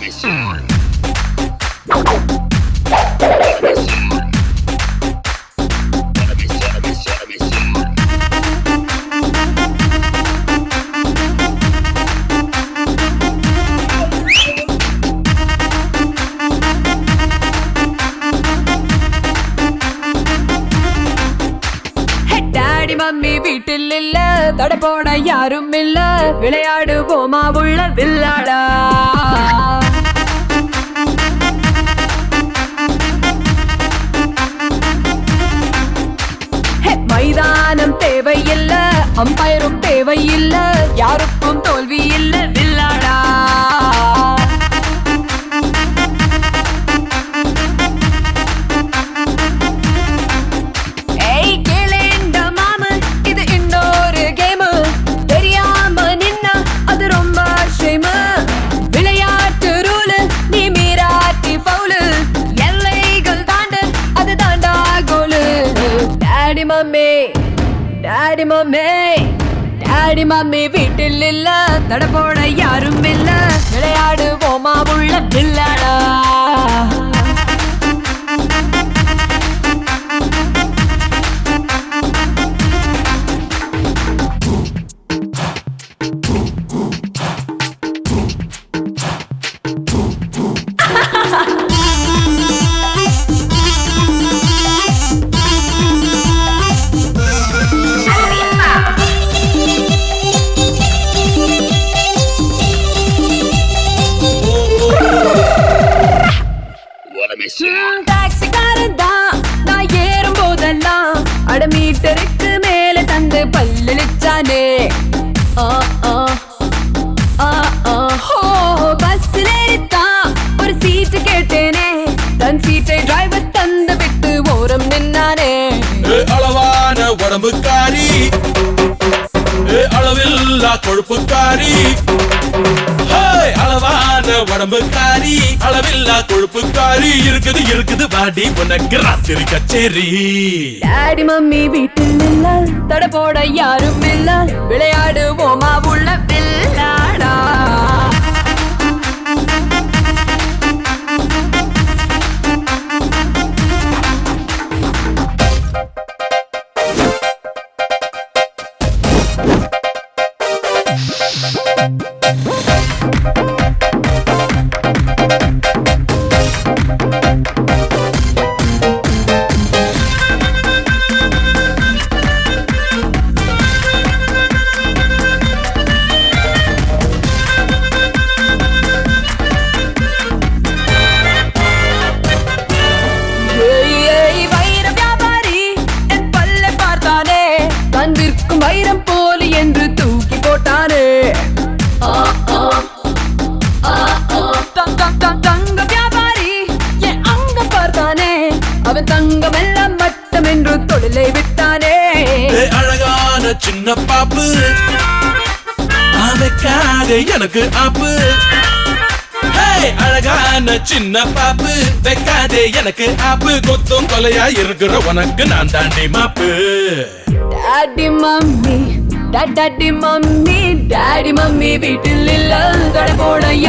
Daddy mummy வீட்டில் இல்ல தடை போட யாரும் இல்ல விளையாடுவோமா உள்ள வில்லாடா ஹே, மைதானம் தேவையில்ல அம்பயரும் தேவையில்ல யாருக்கும் தோல்வி இல்ல வில்லாடா ஏய் கேளேண்ட மாமு இது இன்னொரு கேம் தெரியாம நின்னா அது ரொம்ப ஷேமு விளையாட்டு ரூலு நீ மீராட்டி பவுலு எல்லைகள் தாண்டு அது தாண்டா கோலு daddy mummy daddy mummy daddy mummy வீட்டில் இல்ல தடை போட யாரும் இல்ல விளையாடுவோமா உள்ள பிள்ளடா ம், டாக்ஸிக்காரன் தான் நான் ஏறும் போதெல்லாம் அட மீட்டருக்கு மேல தந்து பல்லளிச்சானே ஆ, ஆ, ஆ, ஆ. ஹோ, பஸ்ஸில் ஏறித்தான் ஒரு சீட்டு கேட்டேனே தன் சீட்டை டிரைவர் தந்து விட்டு ஓரம் நின்னானே ஏ அளவான உடம்புக்காரி ஏ அளவில்லா கொழுப்புக்காரி ஹேய், அளவான உடம்புக்காரி அளவில்லா கொழுப்புக்காரி இருக்குது இருக்குது வாடி உனக்கு ராத்திரி கச்சேரி டாடி மம்மி வீட்டில் இல்ல தடை போட யாரும் இல்ல விளையாடுவோமா உள்ள வில்லாடா ஏய், ஏய், வைர வியாபாரி என் பல்லை பார்த்தானே தன் விற்கும் வைரம் போலி என்று தூக்கி போட்டானே ஆ, ஆ, ஆ, ஆ. த- த- த- தங்க வியாபாரி என் அங்க பார்த்தானே அவன் தங்கம் எல்லாம் மட்டம் என்று தொழிலை விட்டானே ஏ அழகான சின்ன பாப்பு அவக்காக எனக்கு ஆப்பு ஹேய், அழகான சின்ன பாப்பு வைக்காதே எனக்கு ஆப்பு கொத்தும் கொலையா இருக்கிற உனக்கு நான் தாண்டி மாப்பு daddy mummy daddy mummy daddy mummy வீட்டில் இல்ல தடை போட